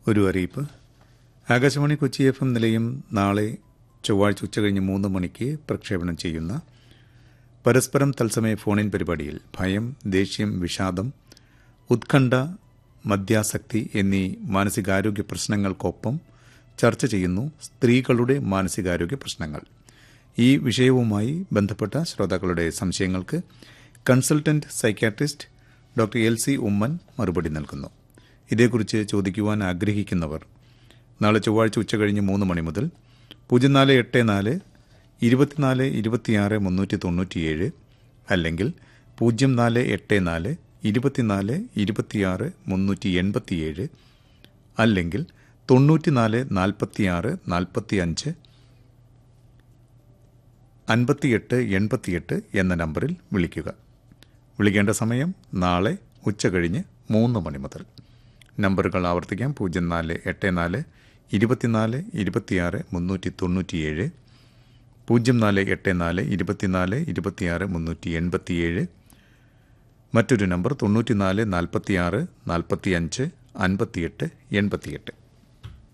ഒരു അറിയിപ്പ് Akashvani Kochi F M നിലയം നാളെ ചൊവ്വാഴ്ച ഉച്ചകഴിഞ്ഞ് മൂന്ന് മണിക്ക് പ്രക്ഷേപണം ചെയ്യുന്ന പരസ്പരം തത്സമയ ഫോണിൻ പരിപാടിയിൽ ഭയം ദേഷ്യം വിഷാദം ഉത്കണ്ഠ മദ്യാസക്തി എന്നീ മാനസികാരോഗ്യ പ്രശ്നങ്ങൾക്കൊപ്പം ചർച്ച ചെയ്യുന്നു സ്ത്രീകളുടെ മാനസികാരോഗ്യ പ്രശ്നങ്ങൾ ഈ വിഷയവുമായി ബന്ധപ്പെട്ട ശ്രോതാക്കളുടെ സംശയങ്ങൾക്ക് consultant psychiatrist doctor L C Oommen മറുപടി നൽകുന്നു ഇതേക്കുറിച്ച് ചോദിക്കുവാൻ ആഗ്രഹിക്കുന്നവർ നാളെ ചൊവ്വാഴ്ച ഉച്ചകഴിഞ്ഞ് മൂന്ന് മണി മുതൽ പൂജ്യം നാല് എട്ട് നാല് ഇരുപത്തിനാല് ഇരുപത്തിയാറ് മുന്നൂറ്റി തൊണ്ണൂറ്റിയേഴ് അല്ലെങ്കിൽ പൂജ്യം നാല് എട്ട് നാല് ഇരുപത്തിനാല് ഇരുപത്തിയാറ് മുന്നൂറ്റി എൺപത്തിയേഴ് അല്ലെങ്കിൽ തൊണ്ണൂറ്റിനാല് നാൽപ്പത്തിയാറ് നാൽപ്പത്തി അഞ്ച് അൻപത്തിയെട്ട് എൺപത്തിയെട്ട് എന്ന നമ്പറിൽ വിളിക്കുക വിളിക്കേണ്ട സമയം നാളെ ഉച്ചകഴിഞ്ഞ് മൂന്ന് മണി മുതൽ നമ്പറുകൾ ആവർത്തിക്കാം പൂജ്യം നാല് എട്ട് നാല് ഇരുപത്തിനാല് ഇരുപത്തിയാറ് മുന്നൂറ്റി തൊണ്ണൂറ്റിയേഴ് പൂജ്യം നാല് എട്ട് നാല് ഇരുപത്തിനാല് ഇരുപത്തിയാറ് മുന്നൂറ്റി എൺപത്തിയേഴ് മറ്റൊരു നമ്പർ തൊണ്ണൂറ്റിനാല് നാൽപ്പത്തിയാറ് നാൽപ്പത്തിയഞ്ച് അൻപത്തിയെട്ട് എൺപത്തിയെട്ട്